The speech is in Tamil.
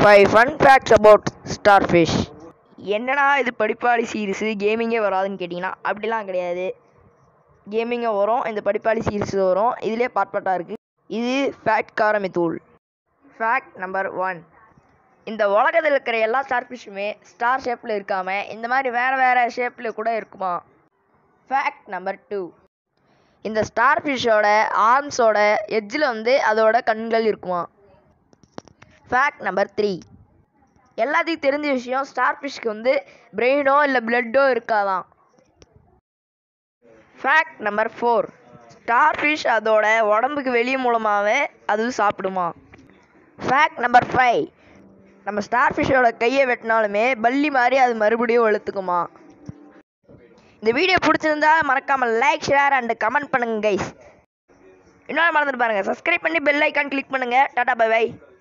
five fun facts about starfish என்னடா இது படிப்பாளி சீரிஸு கேமிங்கே வராதுன்னு கேட்டிங்கன்னா அப்படிலாம் கிடையாது கேமிங்கே வரும் இந்த படிப்பாளி சீரிஸ் வரும் இதுலேயே பார்ட் பார்ட்டாக இருக்குது இது ஃபேக்ட் காரமி தூள் ஃபேக்ட் நம்பர் ஒன் இந்த உலகத்தில் இருக்கிற எல்லா ஸ்டார் ஃபிஷ்ஷுமே ஸ்டார் ஷேப்பில் இருக்காம இந்த மாதிரி வேறு வேறு ஷேப்பில் கூட இருக்குமா ஃபேக்ட் நம்பர் டூ இந்த ஸ்டார் ஃபிஷ்ஷோட ஆர்ம்ஸோட எட்ஜில் வந்து அதோட கண்கள் இருக்குமா ஃபேக்ட் நம்பர் த்ரீ எல்லாத்துக்கும் தெரிஞ்ச விஷயம் ஸ்டார் ஃபிஷ்க்கு வந்து பிரெயினோ இல்லை பிளட்டோ இருக்காதான் fact number four starfish அதோட உடம்புக்கு வெளியே மூலமாகவே அது சாப்பிடுமா ஃபேக்ட் நம்பர் ஃபைவ் நம்ம ஸ்டார் ஃபிஷ்ஷோட கையை வெட்டினாலுமே பல்லி மாதிரி அது மறுபடியும் வெளுத்துக்குமா இந்த வீடியோ பிடிச்சிருந்தா மறக்காமல் லைக் ஷேர் அண்ட் கமெண்ட் பண்ணுங்க கைஸ் இன்னொரு மறந்துட்டு பாருங்க சப்ஸ்கிரைப் பண்ணி பெல் ஐக்கான் கிளிக் பண்ணுங்க டாடா பை பை